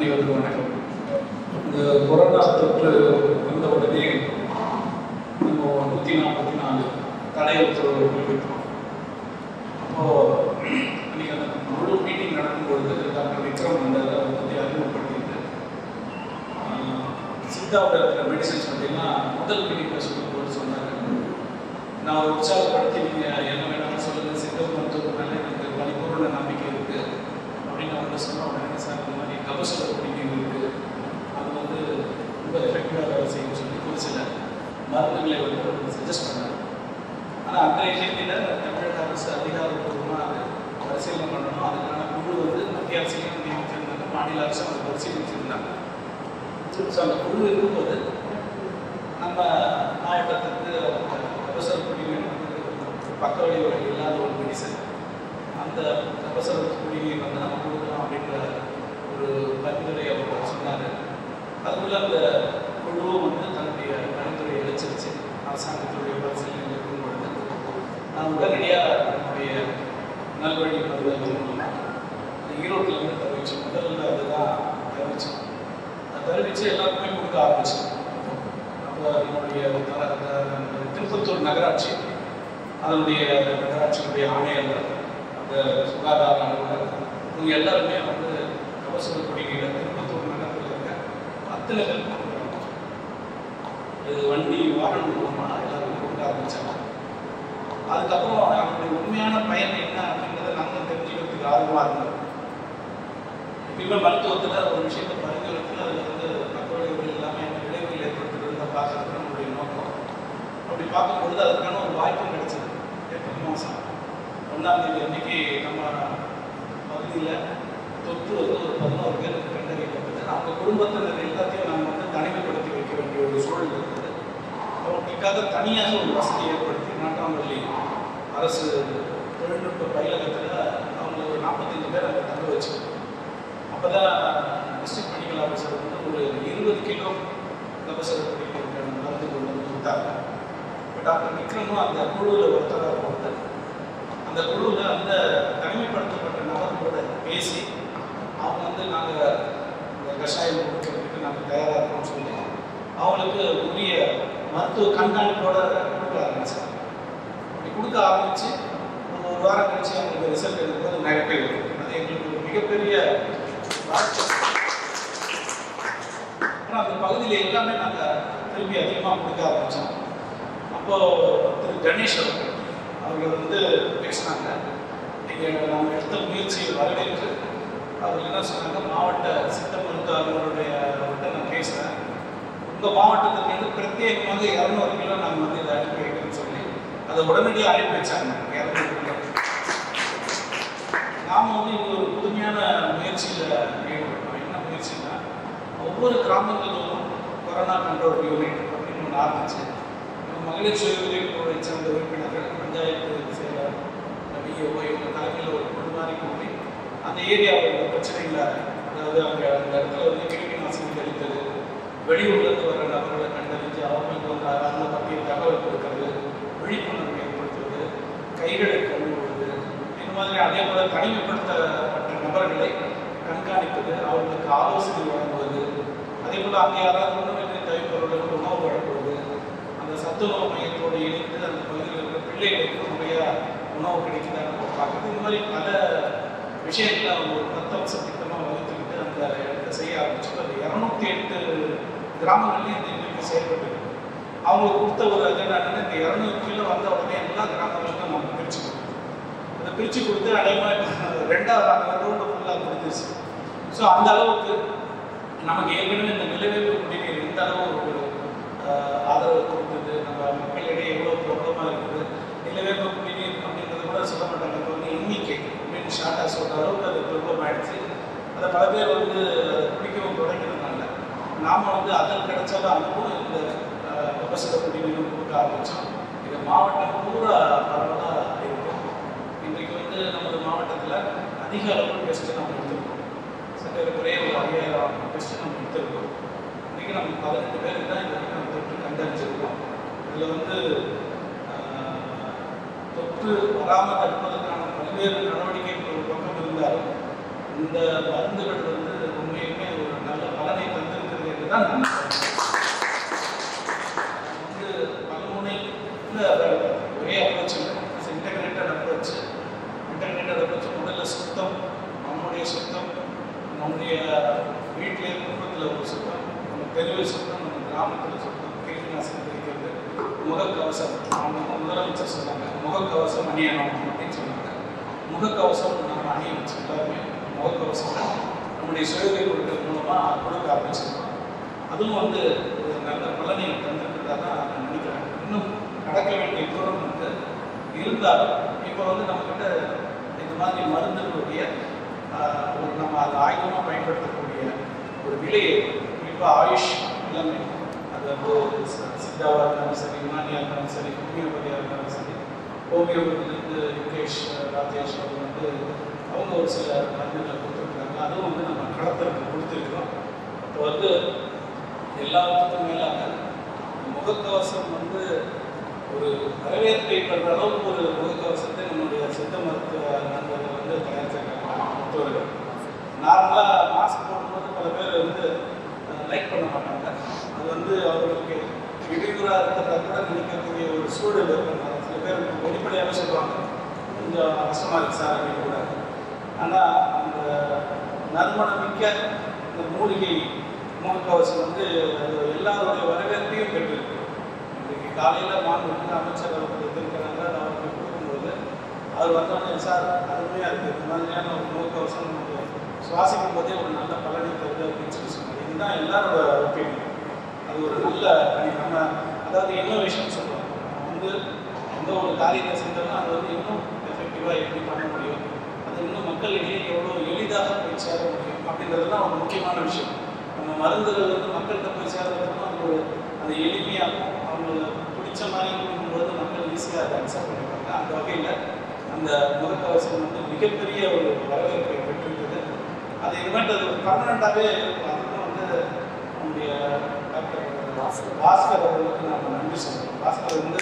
அனைவருக்கும் வணக்கம் இந்த கொரோனா தொற்று வந்த உடனே நம்ம நூற்றி நாற்பத்தி நாலு தடை உத்தரவு பிறப்பித்தோம் அப்போது அன்றைக்கி அந்த முழு மீட்டிங் நடக்கும்பொழுது டாக்டர் விக்ரம் அந்த அதை பற்றி அறிமுகப்படுத்திட்டு ஆஹ், சித்தாவில் இருக்கிற மெடிசன்ஸ் பார்த்தீங்கன்னா முதல் மீட்டிங்கில் சொல்லும்போது சொன்னாங்க நான் ஒரு உற்சாகப்படுத்தி நீங்கள் என்ன வேணாலும் சொல்லுங்கள் சித்த மருத்துவம் மேலே எனக்கு பரிபூர்ண நம்பிக்கை இருக்குது அப்படின்னு நான் வந்து சொன்ன உடனே சார் இந்த மாதிரி கபசுர குடிநீர் இருக்குது அது வந்து ரொம்ப எஃபெக்டிவாக வேலை செய்யும் சொல்லி ஒரு சில மருந்துகளை வந்து சஜஸ்ட் பண்ணாங்க ஆனால் அன்றைய தேதியில் தமிழக அரசு அதிகாரப்பூர்வமாக அது பரிசீலனை பண்ணணும் அதுக்கான குழு வந்து மத்திய அரசியலும் நியமிச்சிருந்தாங்க மாநில அரசும் அதை பரிசீலிச்சிருந்தாங்க ஸோ அந்த குழு இருக்கும்போது நம்ம மாவட்டத்துக்கு கபசர குடிநீர் பக்க விளைவுகள் இல்லாத ஒரு மெடிசன் அந்த கபசர குடிநீர் வந்து நம்ம கொடுக்கலாம் அப்படின்ற ஒரு பரிந்துரை அவர் சொன்னார் அதுக்குள்ள அந்த குழுவும் வந்து தன்னுடைய பரிந்துரையை அளிச்சிருச்சு அரசாங்கத்துடைய பரிசீலனை இருக்கும் பொழுது நான் உடனடியாக நம்முடைய நல்வழி மருத்துவ மூலமாக ஈரோட்டில் இருந்து தெரிவிச்சோம் முதல்ல அதுதான் தெரிவிச்சோம் அதை தெரிவித்து எல்லாருக்குமே கொடுக்க ஆரம்பிச்சோம் அப்போ என்னுடைய த- த- திருப்பத்தூர் நகராட்சி அதனுடைய நகராட்சியினுடைய ஆணையர்கள் அந்த சுகாதார அலுவலர் இவங்க எல்லாருமே வந்து கவசர குடிநீரை திருப்பத்தூர் நகரத்தில் இருக்க அத்தனை பேருக்கு கொடுக்குறாங்க இது வண்டி வாகனம் மூலமாக எல்லாருக்கும் கொடுக்க ஆரம்பிச்சாங்க அதுக்கப்புறம் அதனுடைய உண்மையான பயன் என்ன அப்படின்றத நம்ம தெரிஞ்சுக்கிறதுக்கு ஆர்வமாக இருந்தோம் எப்பயுமே மருத்துவத்தில் ஒரு விஷயத்தை பரிந்துரைத்து அதில் வந்து மக்களுடைய எல்லாமே என்ன விளைவுகள் ஏற்படுத்துறதுன்னு பார்க்கறது நம்மளுடைய நோக்கம் அப்படி பார்க்கும்பொழுது அதுக்கான ஒரு வாய்ப்பு கிடைச்சது ஏப்ரல் மாதம் ஒன்றாம் தேதி அன்னைக்கு நம்ம பகுதியில் தொற்று வந்து ஒரு பதினோரு பேருக்கு கண்டறியப்பட்டது அவங்க குடும்பத்தினர் எல்லாத்தையும் நம்ம வந்து தனிமைப்படுத்தி வைக்க வேண்டிய ஒரு சூழல் இருக்குது அவங்களுக்காக தனியாக ஒரு வசதி ஏற்படுத்தி நாட்டாம்பள்ளி அரசு தொழில்நுட்ப பயிலகத்தில் அவங்க ஒரு நாற்பத்தஞ்சு பேர் அங்கே தங்க வச்சு அப்போ தான் டிஸ்ட்ரிக்ட் மெடிக்கல் ஆஃபீஸர் வந்து ஒரு இருபது கிலோ கபசர குடிக்கிறதுக்கான மருந்து கொண்டு வந்து கொடுத்தாங்க இப்போ டாக்டர் விக்ரமும் அந்த குழுவில் ஒருத்தராக போட்டு அந்த குழுவில் அந்த தனிமைப்படுத்தப்பட்ட நபர்களோட பேசி அவங்க வந்து நாங்கள் இந்த கஷாயம் கொடுக்கறதுக்கு நாங்கள் தயாராக இருக்கோம்னு சொல்லி அவங்களுக்கு உரிய மருத்துவ கண்காணிப்போட கொடுக்க ஆரம்பிச்சாங்க அப்படி கொடுக்க ஆரம்பித்து ஒரு ஒரு வாரம் கழிச்சு அவங்களுக்கு ரிசல்ட் எடுக்கும்போது நிறைய பேர் இருக்கு. அது எங்களுக்கு ஒரு மிகப்பெரிய வாழ்க்கை ஆனால் அந்த பகுதியில் எல்லாமே நாங்கள் திரும்பி அதிகமாக கொடுக்க ஆரம்பித்தோம் அப்போது திரு கணேஷ் அவர்கள் அவர்கள் வந்து பேசினாங்க நீங்கள் நாங்கள் எடுத்த முயற்சியை வரவேற்று அவர் என்ன சொன்னாங்க மாவட்ட சித்த மருத்துவ அலுவலருடைய அவர்கிட்ட நான் பேசுகிறேன் உங்கள் மாவட்டத்துக்கு வந்து பிரத்யேகமாக இரநூறு கிலோ நாங்கள் வந்து இதை அனுப்பி வைக்கிறோம்னு சொல்லி அதை உடனடியாக அனுப்பி வச்சாங்க இரநூறு கிலோ நாம வந்து இது ஒரு புதுமையான முயற்சியில் ஈடுபட்டோம் என்ன முயற்சினா ஒவ்வொரு கிராமங்களிலும் கொரோனா கண்ட்ரோல் யூனிட் அப்படின்னு ஒன்று ஆரம்பிச்சு நம்ம மகளிர் சுய உதவி குழுவை சேர்ந்த உறுப்பினர்கள் பஞ்சாயத்து செயலர் விஓ இவங்க தலைமையில் ஒரு குழு மாதிரி கூட்டி அந்த ஏரியாவில் உள்ள பிரச்சனைகளை அதாவது அங்கே அந்த இடத்துல வந்து கிருமி நாசினி தெளித்தது வெளியூர்லேருந்து வர நபர்களை கண்டறிஞ்சு அவங்களுக்கு வந்து அந்த பற்றிய தகவல் கொடுக்கறது விழிப்புணர்வு ஏற்படுத்துவது கைகளை கழுவுவது இந்த மாதிரி அதே போல தனிமைப்படுத்தப்பட்ட நபர்களை கண்காணிப்பது அவர்களுக்கு ஆலோசனை வழங்குவது அதே போல அங்கே யாராவது உணவினை தவிப்பவர்களுக்கு உணவு வழங்குவது அந்த சத்துணவு மையத்தோடு இணைந்து அந்த பகுதியில் இருக்கிற பிள்ளைகளுக்கு முறையாக உணவு கிடைக்குதான்னு பார்க்குறது இந்த மாதிரி பல விஷயங்களை அவங்க ஒரு பத்து வருஷம் திட்டமாக வகுத்துக்கிட்டு அந்த இடத்தை செய்ய ஆரம்பிச்சு அது இரநூத்தி எட்டு கிராமங்கள்லையும் இந்த இன்றைக்கு செயல்பட்டு இருக்கு. அவங்களுக்கு கொடுத்த ஒரு அஜெண்டா என்னன்னா இந்த இரநூறு கிலோ வந்த உடனே எல்லா கிராமங்களுக்கும் நம்ம பிரிச்சு கொடுத்தோம் அதை பிரித்து கொடுத்து அடையமாக ரெண்டாவது அந்த ரவுண்டு ஃபுல்லாக கொடுத்துருச்சு ஸோ அந்த அளவுக்கு நமக்கு ஏற்கனவே இந்த நிலவேற்பு குடிநீர் எந்த அளவு ஒரு ஆஹ், ஆதரவு கொடுத்தது நம்ம மக்களிடையே எவ்வளோ பிரபலமாக இருக்குது நிலவேற்பு குடிநீர் அப்படின்றது கூட சொல்ல மாட்டாங்க இப்போ வந்து எண்ணிக்கை அப்படின்னு ஷார்ட்டாக சொல்கிற அளவுக்கு அது பிரபலம் ஆயிடுச்சு அதை பல பேர் வந்து குடிக்கவும் தொடங்கினதுனால நாம் வந்து அதன் கிடைச்சாலும் அதுக்கும் இந்த கபசர குடிநீரும் கொடுக்க ஆரம்பித்தோம் இது மாவட்டம் பூரா பரவலாக இருக்கும் இன்றைக்கு வந்து நமது மாவட்டத்தில் அதிக அளவு டெஸ்ட்டு நம்ம எடுத்திருக்கோம் சற்று குறைய ஒரு ஐயாயிரம் டெஸ்ட்டு நம்ம எடுத்திருக்கோம் இன்றைக்கி நம்ம பதினெட்டு பேருக்கு தான் இந்த வரைக்கும் நம்ம தொற்று கண்டறிஞ்சிருக்கோம் இதில் வந்து ஆஹ், தொற்று வராமல் தடுப்பதற்கான பல்வேறு நடவடிக்கைகள் ஒரு பக்கம் இருந்தாலும் இந்த மருந்துகள் வந்து உண்மையுமே ஒரு அப்படின்றது தான் நான் வந்து பலமுனை ஒரே அப்ரோச் இல்லை இன்டகிரேட்டட் அப்ரோச் இன்டகிரேட்டட் அப்ரோச் முதல்ல சுத்தம் நம்முடைய சுத்தம் நம்முடைய வீட்டிலே குடும்பத்தில் ஒரு சுத்தம் நம்ம தெருவில் சுத்தம் நம்ம கிராமத்தில் சுத்தம் கிருமி நாசினி தெளிக்கிறது முகக்கவசம் அவங்க முதலமைச்சர் சொன்னாங்க முகக்கவசம் அணியணும் அப்படின்னு சொன்னாங்க முகக்கவசம் நம்ம அணிய வச்சு எல்லாருமே முகக்கவசம் நம்முடைய சுயதை கொடுக்கறது மூலமாக கொடுக்க ஆரம்பிச்சிருக்கோம் அதுவும் வந்து ஒரு நல்ல பலனை தந்துருக்கிறதா தான் நான் நினைக்கிறேன் இன்னும் நடக்க வேண்டிய தூரம் வந்து இருந்தாலும் இப்போ வந்து நம்மக்கிட்ட இந்த மாதிரி மருந்துகளுடைய ஆஹ், ஒரு நம்ம அதை ஆயுதமாக பயன்படுத்தக்கூடிய ஒரு நிலையை குறிப்பாக ஆயுஷ் எல்லாமே அது வந்து சி- சித்தாவாக இருந்தாலும் சரி யுனானியாக இருந்தாலும் சரி ஹோமியோபதியாக இருந்தாலும் சரி ஹோமியோபதியிலேருந்து யுகேஷ் ராஜேஷ் அவங்க வந்து அவங்க ஒரு சில மருந்துகளை கொடுத்துருக்குறாங்க அதுவும் வந்து நம்ம களத்திற்கு கொடுத்துருக்குறோம் இப்போ வந்து எல்லாத்துக்கும் மேலாக முகக்கவசம் வந்து ஒரு வரவேற்பை பெற அளவுக்கு ஒரு முகக்கவசத்தை நம்முடைய சித்த மருத்துவ நண்பர்கள் வந்து தயாரிச்சிருக்காங்க மருத்துவர்கள் நார்மலாக மாஸ்க் போடும்போது பல பேர் வந்து லைக் பண்ண மாட்டாங்க அது வந்து அவர்களுக்கு இடையூறாக இருக்கிறதா கூட நினைக்கக்கூடிய ஒரு சூழல் இருக்கிறது சில பேர் வெளிப்படையாக சொல்லுவாங்க கொஞ்சம் கஷ்டமாக இருக்கு சார் அப்படின்னு கூட ஆனால் அந்த நறுமணமிக்க இந்த மூலிகை முகக்கவசம் வந்து அது எல்லாருடைய வரவேற்பையும் பெற்றிருக்கு இன்றைக்கு காலையில் மாண்புமிகு அமைச்சர் அவர்கள் திருக்கிறாங்க அவருக்கு கொடுக்கும்போது அவர் வந்தோடனே சார் அருமையாக இருக்குது இந்த மாதிரியான ஒரு முகக்கவசம் நமக்கு சுவாசிக்கும் போதே ஒரு நல்ல பலனை தருது அப்படின்னு சொல்லி சொன்னாங்க இதுதான் எல்லாரோட ஒப்பீனியன் அது ஒரு நல்ல பணி நம்ம அதாவது இன்னோவேஷன் சொல்லுவோம் நம்ம வந்து எந்த ஒரு காரியத்தை செஞ்சோம்னா அது வந்து இன்னும் எஃபெக்டிவாக எப்படி பண்ண முடியும் அது இன்னும் மக்களிடையே எவ்வளோ எளிதாக போய் சேர முடியும் அப்படின்றதுலாம் ஒரு முக்கியமான விஷயம் நம்ம மருந்துகள் வந்து மக்கள்கிட்ட போய் சேர்றதுக்கும் அது ஒரு அது எளிமையாகும் அவங்களுக்கு பிடிச்ச மாதிரி கொடுக்கும்போது மக்கள் ஈஸியாக அதை அக்செப்ட் பண்ணிப்பாங்க அந்த வகையில் அந்த முகக்கவசம் வந்து மிகப்பெரிய ஒரு வரவேற்பை பெற்றிருக்குது அது இனிமேட்டு அது ஒரு பர்மனண்ட்டாகவே அதுக்கும் வந்து நம்முடைய டாக்டர் பாஸ்கர் பாஸ்கர் அவர்களுக்கு நம்ம நன்றி சொல்கிறோம் பாஸ்கர் வந்து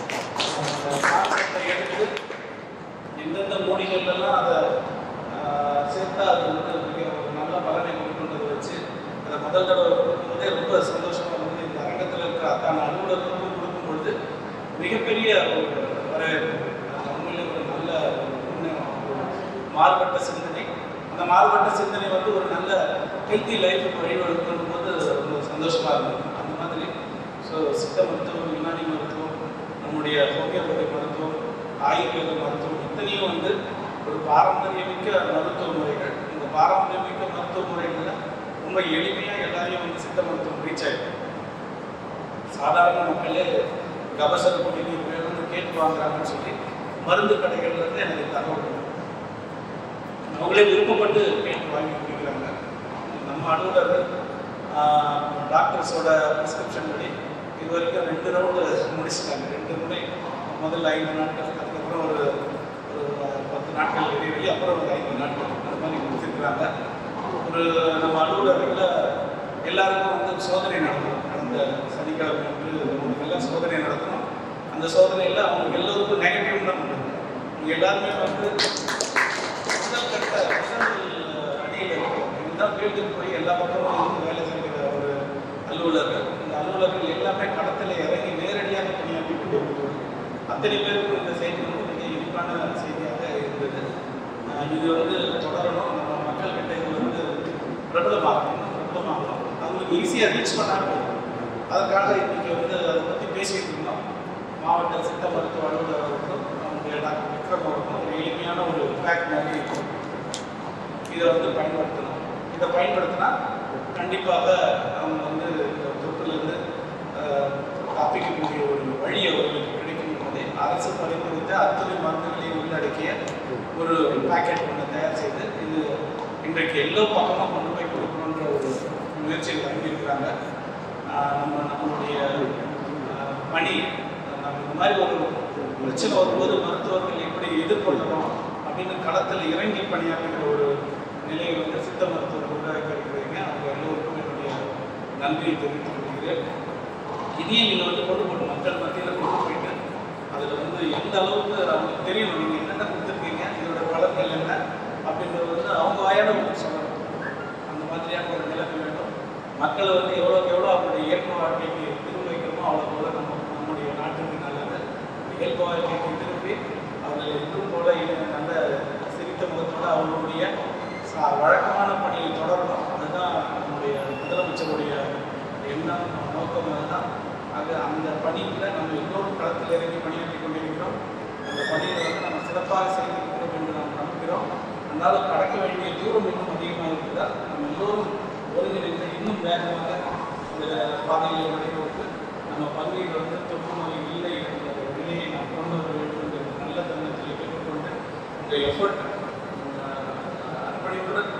அந்த கான்செப்டை எடுத்து எந்தெந்த மூலிகைகள்லாம் அதை ஆஹ், சேர்த்தா அது வந்து மிக ஒரு நல்ல பலனை கொடுக்குன்றதை வச்சு அதை முதல் தடவை கொடுக்கும்போதே ரொம்ப சந்தோஷமாக வந்து இந்த அரங்கத்தில் இருக்கிற அத்தனை அலுவலர்களுக்கும் கொடுக்கும்பொழுது மிகப்பெரிய ஒரு வரவேற்பு அது உண்மையிலே ஒரு நல்ல ஒரு முன்னேற்றம், ஒரு மாறுபட்ட சிந்தனை அந்த மாறுபட்ட சிந்தனை வந்து ஒரு நல்ல ஹெல்த்தி லைஃபுக்கு வழிவகுக்கும் போது ரொம்ப சந்தோஷமாக இருந்தது அந்த மாதிரி ஸோ சித்த மருத்துவம் யுனானி மருத்துவம் நம்முடைய ஹோமியோபதி மருத்துவம் ஆயுர்வேத மருத்துவம் இத்தனையும் வந்து ஒரு பாரம்பரியமிக்க மருத்துவ முறைகள் இந்த பாரம்பரியமிக்க மருத்துவ முறைகளில் ரொம்ப எளிமையாக எல்லாரையும் வந்து சித்த மருத்துவம் ரீச் ஆயிடும் சாதாரண மக்களே கபசர குடிநீர் வேணும்னு கேட்டு வாங்குறாங்கன்னு சொல்லி மருந்து கடைகள்ல இருந்து எனக்கு தகவல் வரும். அவங்களே விருப்பப்பட்டு கேட்டு வாங்கி குடிக்கிறாங்க நம்ம அலுவலர்கள் டாக்டர்ஸோட ப்ரிஸ்கிரிப்ஷன் படி இது வரைக்கும் ரெண்டு ரவுண்டு முடிச்சிட்டாங்க ரெண்டு முறை முதல்ல ஐந்து நாட்கள் அதுக்கப்புறம் ஒரு ஒரு பத்து நாட்கள் இடைவெளி அப்புறம் ஒரு ஐந்து நாட்கள் அந்த மாதிரி முடிச்சிருக்கிறாங்க ஒரு நம்ம அலுவலர்களில் எல்லாருக்கும் வந்து சோதனை நடத்தணும் கடந்த சனிக்கிழமை அன்று உங்களுக்கு எல்லாம் சோதனை நடத்தணும் அந்த சோதனையில் அவங்க எல்லோருக்கும் நெகட்டிவ் தான் பண்ணுங்க இவங்க எல்லாருமே வந்து முதல் கட்ட முதல் அணியில் இருக்கும் இதுதான் ஃபீல்டுக்கு போய் எல்லா பக்கமும் இருந்து வேலை செய்கிற ஒரு அலுவலர்கள் இந்த அலுவலர்கள் எல்லாமே களத்தில் இறங்கி நேரடியாக பணியாற்றி கொண்டு வருவது அத்தனை பேருக்கும் இந்த செய்தி வந்து மிக இனிப்பான செய்தியாக இருந்தது அஹ் இது வந்து தொடரணும் நம்ம மக்கள்கிட்ட இது வந்து பிரபலமாகணும் பிரபலமாகணும் அவங்களுக்கு ஈஸியாக ரீச் பண்ணால் போதும் அதற்காக இன்னைக்கு வந்து அதை பற்றி பேசிட்டு இருந்தோம் மாவட்ட சித்த மருத்துவ அலுவலர் அவர்களும் நம்முடைய டாக்டர் விக்ரம் அவர்களும் ஒரு எளிமையான ஒரு பேக் மாதிரி இருக்கும் இதை வந்து பயன்படுத்தணும் இதை பயன்படுத்தினா கண்டிப்பாக அவங்க வந்து இந்த தொற்றுலேருந்து தப்பிக்கக்கூடிய ஒரு வழி அவர்களுக்கு கிடைக்கும் என்பதை அரசு பரிந்துரைத்த அத்தனை மருந்துகளையும் உள்ளடக்கிய ஒரு பேக்கெட் ஒன்று தயார் செய்து இது இன்றைக்கு எல்லோ பக்கமாக கொண்டு போய் கொடுக்கணுன்ற ஒரு முயற்சியில் இறங்கியிருக்கிறாங்க ஆஹ் நம்ம நம்மளுடைய ஆஹ் பணி நம்ம இந்த மாதிரி ஒரு பிரச்சனை வரும்போது மருத்துவர்கள் எப்படி எதிர்கொள்ளணும் அப்படின்னு களத்தில் இறங்கி பணியாற்றுகிற ஒரு நிலையை வந்து சித்த மருத்துவர் உருவாக்கி இருக்கிறீங்க அவங்க எல்லோருக்கும் என்னுடைய நன்றியை தெரிவித்துக் கொள்கிறேன் இதையும் நீங்கள் வந்து கொண்டு போகணும் மக்கள் மத்தியில் கொண்டு போயிட்டு அதில் வந்து எந்த அளவுக்கு அவங்களுக்கு தெரியும் நீங்கள் என்னென்ன கொடுத்துருக்கீங்க இதோட பலன்கள் என்ன அப்படின்றது வந்து அவங்க வாயால உங்களுக்கு சொல்லணும் அந்த மாதிரியான ஒரு நிலைமை வேண்டும் மக்களை வந்து எவ்வளோக்கு எவ்வளோ அவங்களுடைய இயல்பு வாழ்க்கைக்கு திரும்ப வைக்கிறோமோ அவ்வளோக்கு எவ்வளோ நம்ம நம்முடைய நாட்டுக்கு நல்லது இயல்பு வாழ்க்கைக்கு திரும்பி அவர்கள் இன்னும் போல இன்னும் நல்ல சிரித்த முகத்தோட அவர்களுடைய ச- வழக்கமான பணியை தொடரணும் அதுதான் நம்முடைய முதலமைச்சருடைய எண்ணம் நோக்கம் அதுதான் அது அந்த பணியில் நம்ம எல்லோரும் களத்தில் இறங்கி பணியாற்றி கொண்டிருக்கிறோம் அந்த பணியை வந்து நம்ம சிறப்பாக செய்திருக்கிறோம் என்று நாம் நம்புகிறோம் அதனால் கடக்க வேண்டிய தூரம் இன்னும் அதிகமாக இருக்குதால் நம்ம எல்லோரும் ஒருங்கிணைந்து இன்னும் வேகமாக இந்த பாதையை வழிவகுத்து நம்ம பகுதியில் வந்து தொற்று நோய் இல்லை என்ற ஒரு நிலையை நாம் கொண்டு வர வேண்டும் என்ற நல்ல தருணத்தில் கேட்டுக்கொண்டு உங்கள் எஃபர்ட் அர்ப்பணிப்புடன்